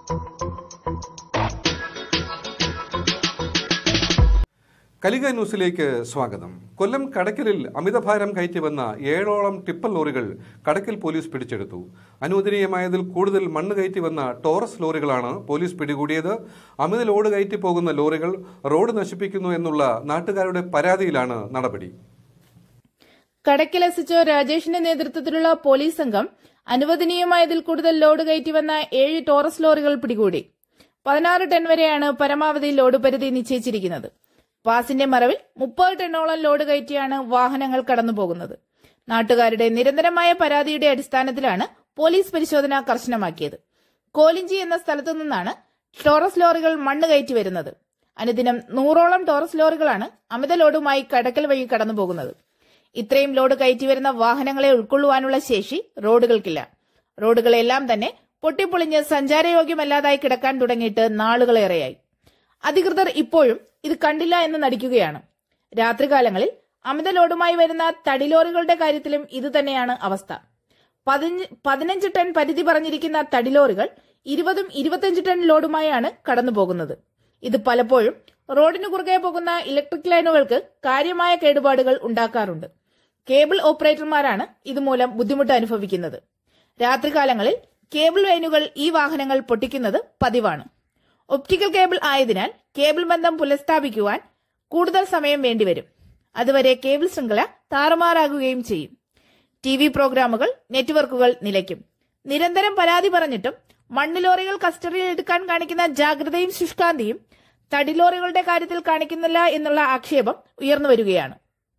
കലിക ന്യൂസിലേക്ക് സ്വാഗതം കൊല്ലം കടക്കലിൽ അമിതഭാരം കയറ്റി വന്ന ഏഴോളം ടിപ്പർ ലോറികൾ കടക്കൽ പോലീസ് പിടിച്ചെടുത്തു അനുവദനീയമായതിൽ കൂടുതൽ മണ്ണ് കയറ്റി വന്ന ടോറസ് ലോറികളാണ് പോലീസ് പിടികൂടിയത് അമിത ലോഡ് കയറ്റി പോകുന്ന ലോറികൾ റോഡ് നശിപ്പിക്കുന്നു എന്നുള്ള നാട്ടുകാരുടെ പരാതിയിലാണ് നടപടി കടക്കൽ എസ് എച്ച്ഒ രാജേഷിന്റെ നേതൃത്വത്തിലുള്ള പോലീസ് സംഘം അനുവദനീയമായതിൽ കൂടുതൽ ലോഡ് കയറ്റി വന്ന ഏഴ് ടോറസ് ലോറികൾ പിടികൂടി പതിനാറ് ടൺ വരെയാണ് പരമാവധി ലോഡ് പരിധി നിശ്ചയിച്ചിരിക്കുന്നത് പാസിന്റെ മറവിൽ മുപ്പത് ടണ്ണോളം ലോഡ് കയറ്റിയാണ് വാഹനങ്ങൾ കടന്നുപോകുന്നത് നാട്ടുകാരുടെ നിരന്തരമായ പരാതിയുടെ അടിസ്ഥാനത്തിലാണ് പോലീസ് പരിശോധന കർശനമാക്കിയത് കോലിഞ്ചി എന്ന സ്ഥലത്തു നിന്നാണ് ടോറസ് ലോറികൾ മണ്ണ് കയറ്റി വരുന്നത് അനുദിനം നൂറോളം ടോറസ് ലോറികളാണ് അമിത ലോഡുമായി കടക്കൽ വഴി കടന്നുപോകുന്നത് ഇത്രയും ലോഡ് കയറ്റി വരുന്ന വാഹനങ്ങളെ ഉൾക്കൊള്ളുവാനുള്ള ശേഷി റോഡുകൾക്കില്ല റോഡുകളെല്ലാം തന്നെ പൊട്ടിപ്പൊളിഞ്ഞ് സഞ്ചാരയോഗ്യമല്ലാതായി കിടക്കാൻ തുടങ്ങിയിട്ട് നാളുകളേറെയായി അധികൃതർ ഇപ്പോഴും ഇത് കണ്ടില്ല എന്ന് നടിക്കുകയാണ് രാത്രികാലങ്ങളിൽ അമിത ലോഡുമായി വരുന്ന തടിലോറികളുടെ കാര്യത്തിലും ഇതുതന്നെയാണ് അവസ്ഥ പതിനഞ്ച് പതിനഞ്ച് ടൺ പരിധി പറഞ്ഞിരിക്കുന്ന തടിലോറികൾ ഇരുപതും ഇരുപത്തിയഞ്ച് ടൺ ലോഡുമായാണ് കടന്നുപോകുന്നത് ഇത് പലപ്പോഴും റോഡിനു കുറുകെ പോകുന്ന ഇലക്ട്രിക് ലൈനുകൾക്ക് കാര്യമായ കേടുപാടുകൾ ഉണ്ടാക്കാറുണ്ട് കേബിൾ ഓപ്പറേറ്റർമാരാണ് ഇതുമൂലം ബുദ്ധിമുട്ട് അനുഭവിക്കുന്നത് രാത്രികാലങ്ങളിൽ കേബിൾ ലൈനുകൾ ഈ വാഹനങ്ങൾ പൊട്ടിക്കുന്നത് പതിവാണ് ഒപ്റ്റിക്കൽ കേബിൾ ആയതിനാൽ കേബിൾ ബന്ധം പുനഃസ്ഥാപിക്കുവാൻ കൂടുതൽ സമയം വേണ്ടിവരും അതുവരെ കേബിൾ ശൃംഖല താറുമാറാകുകയും ചെയ്യും ടി വി പ്രോഗ്രാമുകൾ നെറ്റ്വർക്കുകൾ നിലയ്ക്കും നിരന്തരം പരാതി പറഞ്ഞിട്ടും മണ്ണ് ലോറികൾ കസ്റ്റഡിയിൽ എടുക്കാൻ കാണിക്കുന്ന ജാഗ്രതയും ശുഷ്കാന്തിയും തടിലോറികളുടെ കാര്യത്തിൽ കാണിക്കുന്നില്ല എന്നുള്ള ആക്ഷേപം ഉയർന്നു വരികയാണ്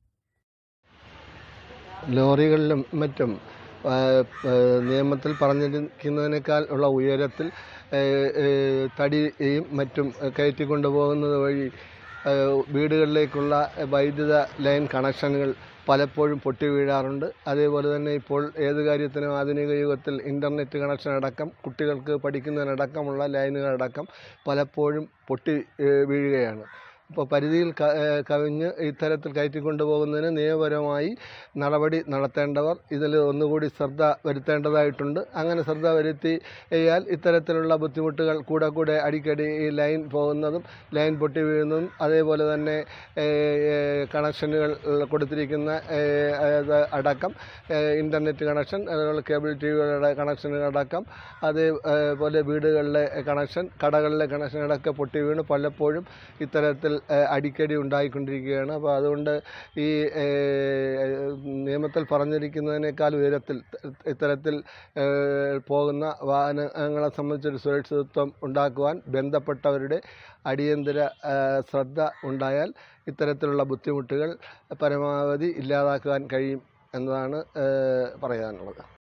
ലോറികളിലും മറ്റും ആ, ആ, നിയമത്തിൽ പറഞ്ഞിരിക്കുന്നതിനേക്കാൾ ഉള്ള ഉയരത്തിൽ ഏ, ഏ, തടിയും മറ്റും കയറ്റിക്കൊണ്ടു പോകുന്നത് വഴി ആ, വീടുകളിലേക്കുള്ള വൈദ്യുത ലൈൻ കണക്ഷനുകൾ പലപ്പോഴും പൊട്ടി വീഴാറുണ്ട് അതേപോലെ തന്നെ ഇപ്പോൾ ഏത് കാര്യത്തിനും ആധുനിക യുഗത്തിൽ ഇൻ്റർനെറ്റ് കണക്ഷൻ അടക്കം കുട്ടികൾക്ക് പഠിക്കുന്നതിനടക്കമുള്ള ലൈനുകളടക്കം പലപ്പോഴും പൊട്ടി ഏ, വീഴുകയാണ് ഇപ്പോൾ പരിധിയിൽ ക- ഏ, കവിഞ്ഞ് ഇത്തരത്തിൽ കയറ്റിക്കൊണ്ടുപോകുന്നതിന് നിയമപരമായി നടപടി നടത്തേണ്ടവർ ഇതിൽ ഒന്നുകൂടി ശ്രദ്ധ വരുത്തേണ്ടതായിട്ടുണ്ട് അങ്ങനെ ശ്രദ്ധ വരുത്തിയാൽ ഇത്തരത്തിലുള്ള ബുദ്ധിമുട്ടുകൾ കൂടെ കൂടെ അടിക്കടി ഈ ലൈൻ പോകുന്നതും ലൈൻ പൊട്ടി വീഴുന്നതും അതേപോലെ തന്നെ ഏ, ഏ, കണക്ഷനുകൾ കൊടുത്തിരിക്കുന്ന ഏ, അത് അടക്കം ഏ, ഇൻ്റർനെറ്റ് കണക്ഷൻ അതുപോലെ കേബിൾ ടി വികളുടെ കണക്ഷനുകളടക്കം അതേപോലെ വീടുകളിലെ കണക്ഷൻ കടകളിലെ കണക്ഷനുകളൊക്കെ പൊട്ടി വീണ് പലപ്പോഴും ഇത്തരത്തിൽ ഏ, അടിക്കടി ഉണ്ടായിക്കൊണ്ടിരിക്കുകയാണ് അപ്പോൾ അതുകൊണ്ട് ഈ ഏ, നിയമത്തിൽ പറഞ്ഞിരിക്കുന്നതിനേക്കാൾ ഉയരത്തിൽ ഇത്തരത്തിൽ ഏ, പോകുന്ന വാഹനങ്ങളെ സംബന്ധിച്ചൊരു സുരക്ഷിതത്വം ഉണ്ടാക്കുവാൻ ബന്ധപ്പെട്ടവരുടെ അടിയന്തര ആ, ശ്രദ്ധ ഉണ്ടായാൽ ഇത്തരത്തിലുള്ള ബുദ്ധിമുട്ടുകൾ പരമാവധി ഇല്ലാതാക്കുവാൻ കഴിയും എന്നതാണ് ഏ, പറയാനുള്ളത്